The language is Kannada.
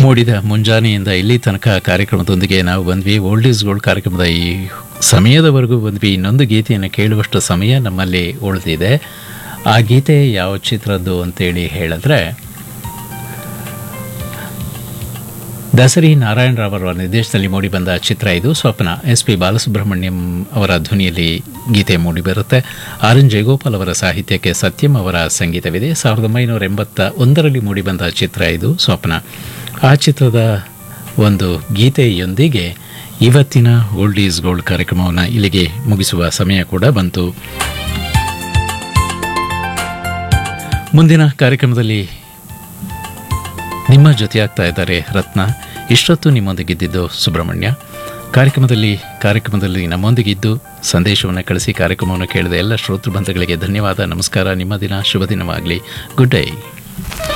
ಮೂಡಿದ ಮುಂಜಾನೆಯಿಂದ ಇಲ್ಲಿ ತನಕ ಕಾರ್ಯಕ್ರಮದೊಂದಿಗೆ ನಾವು ಬಂದ್ವಿ ಓಲ್ಡ್ ಈಸ್ ಗೋಲ್ಡ್ ಕಾರ್ಯಕ್ರಮದ ಈ ಸಮಯದವರೆಗೂ ಬಂದ್ವಿ ಇನ್ನೊಂದು ಗೀತೆಯನ್ನು ಕೇಳುವಷ್ಟು ಸಮಯ ನಮ್ಮಲ್ಲಿ ಉಳಿದಿದೆ ಆ ಗೀತೆ ಯಾವ ಚಿತ್ರದ್ದು ಅಂತೇಳಿ ಹೇಳಿದ್ರೆ ದಸರಿ ನಾರಾಯಣರಾವ್ ಅವರ ನಿರ್ದೇಶನದಲ್ಲಿ ಮೂಡಿಬಂದ ಚಿತ್ರ ಇದು ಸ್ವಪ್ನ ಎಸ್ ಪಿ ಬಾಲಸುಬ್ರಹ್ಮಣ್ಯಂ ಅವರ ಧ್ವನಿಯಲ್ಲಿ ಗೀತೆ ಮೂಡಿಬರುತ್ತೆ ಆರ್ ಎನ್ ಜಯಗೋಪಾಲ್ ಅವರ ಸಾಹಿತ್ಯಕ್ಕೆ ಸತ್ಯಂ ಅವರ ಸಂಗೀತವಿದೆ ಸಾವಿರದ ಒಂಬೈನೂರ ಎಂಬತ್ತ ಒಂದರಲ್ಲಿ ಮೂಡಿಬಂದ ಚಿತ್ರ ಇದು ಸ್ವಪ್ನ ಆ ಚಿತ್ರದ ಒಂದು ಗೀತೆಯೊಂದಿಗೆ ಇವತ್ತಿನ ಓಲ್ಡ್ ಈಸ್ ಗೋಲ್ಡ್ ಕಾರ್ಯಕ್ರಮವನ್ನು ಇಲ್ಲಿಗೆ ಮುಗಿಸುವ ಸಮಯ ಕೂಡ ಬಂತು ಮುಂದಿನ ಕಾರ್ಯಕ್ರಮದಲ್ಲಿ ನಿಮ್ಮ ಜೊತೆಯಾಗ್ತಾ ಇದ್ದಾರೆ ರತ್ನ ಇಷ್ಟೊತ್ತು ನಿಮ್ಮೊಂದಿಗಿದ್ದಿದ್ದು ಸುಬ್ರಹ್ಮಣ್ಯ ಕಾರ್ಯಕ್ರಮದಲ್ಲಿ ಕಾರ್ಯಕ್ರಮದಲ್ಲಿ ನಮ್ಮೊಂದಿಗಿದ್ದು ಸಂದೇಶವನ್ನು ಕಳಿಸಿ ಕಾರ್ಯಕ್ರಮವನ್ನು ಕೇಳಿದ ಎಲ್ಲ ಶ್ರೋತೃ ಬಂಧುಗಳಿಗೆ ಧನ್ಯವಾದ ನಮಸ್ಕಾರ ನಿಮ್ಮ ದಿನ ಶುಭ ದಿನವಾಗಲಿ ಗುಡ್ ಡೇ